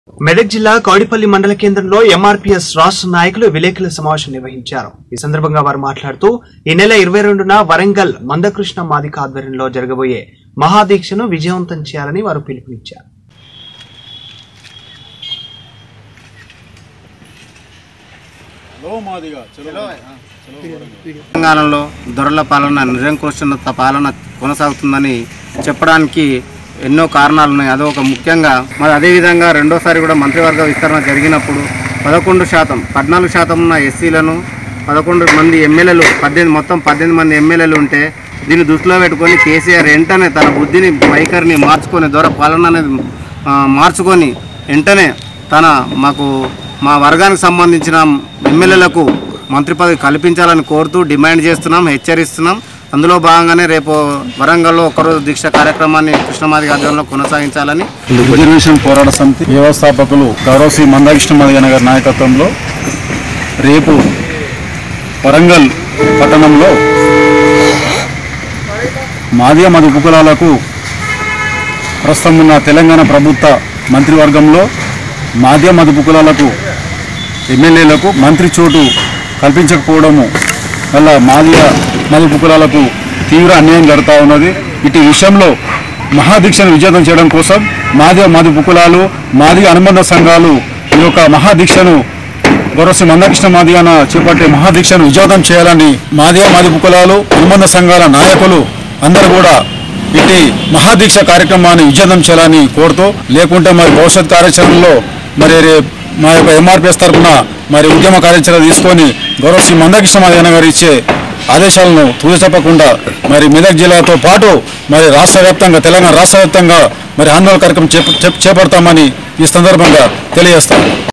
మెదక్ జిల్లా కౌడిపల్లి మండల కేంద్రంలో ఎంఆర్పీఎస్ రాష్ట్ర నాయకులు విలేకరుల సమావేశం నిర్వహించారు ఈ సందర్భంగా వారు మాట్లాడుతూ ఈ నెల ఇరవై రెండున వరంగల్ మందకృష్ణ మాదిక ఆధ్వర్యంలో జరగబోయే మహాదీక్షను విజయవంతం చేయాలని వారు పిలుపునిచ్చారు లో మాదిగా చలో తెలంగాణలో దొరల పాలన నిరంకుశత పాలన కొనసాగుతుందని చెప్పడానికి ఎన్నో కారణాలు ఉన్నాయి అదొక ముఖ్యంగా మరి అదేవిధంగా రెండోసారి కూడా మంత్రివర్గ విస్తరణ జరిగినప్పుడు పదకొండు శాతం పద్నాలుగు శాతం ఉన్న ఎస్సీలను పదకొండు మంది ఎమ్మెల్యేలు పద్దెనిమిది మొత్తం పద్దెనిమిది మంది ఎమ్మెల్యేలు ఉంటే దీన్ని దృష్టిలో పెట్టుకొని కేసీఆర్ వెంటనే తన బుద్ధిని వైఖరిని మార్చుకొని దొర పాలన అనేది ఆ, మార్చుకొని వెంటనే తన మాకు మా వర్గానికి సంబంధించిన ఎమ్మెల్యేలకు మంత్రి పదవి కల్పించాలని కోరుతూ డిమాండ్ చేస్తున్నాం హెచ్చరిస్తున్నాం అందులో భాగంగానే రేపు వరంగల్లో ఒకరోజు దీక్ష కార్యక్రమాన్ని కృష్ణమాది ఆధ్వర్యంలో కొనసాగించాలని రిజర్వేషన్ పోరాట సమితి వ్యవస్థాపకులు గౌరవ శ్రీ మందాకృష్ణ మాదిగన్న గారి నాయకత్వంలో రేపు వరంగల్ పట్టణంలో మాదిగ మధు ఉపకులాలకు ప్రస్తుతం ఉన్న తెలంగాణ ప్రభుత్వ మంత్రివర్గంలో మాదిగ మధు ఉపకులాలకు ఎమ్మెల్యేలకు మంత్రి చోటు కల్పించకపోవడము వల్ల మాదిగ మధు కులాలకు తీవ్ర అన్యాయం జరుగుతూ ఉన్నది ఇటు విషయంలో మహాదీక్షను విజేతం చేయడం కోసం మాదిగ మధు కులాలు మాదిగ అనుబంధ సంఘాలు ఈ యొక్క మహాదీక్షను గౌరవ మందకృష్ణ మాదిగన చేపట్టే మహాదీక్షను విజయవంతం చేయాలని మాదిగ మాది కులాలు అనుబంధ సంఘాల నాయకులు అందరూ కూడా ఇటు మహాదీక్ష కార్యక్రమాన్ని విజయవంతం చేయాలని కోరుతూ లేకుంటే మరి భవిష్యత్ కార్యాచరణలో మరి రే- మా యొక్క ఎంఆర్పిఎస్ తరఫున మరి ఉద్యమ కార్యాచరణ తీసుకొని గౌరవ శ్రీ మందకృష్ణ మాదిగన గారు ఇచ్చే ఆదేశాలను తూచ చెప్పకుండా మరి మెదక్ జిల్లాతో పాటు మరి రాష్ట్ర వ్యాప్తంగా తెలంగాణ రాష్ట్ర వ్యాప్తంగా మరి ఆందోళన కార్యక్రమం చేప- చేప- చేపడతామని ఈ సందర్భంగా తెలియజేస్తాం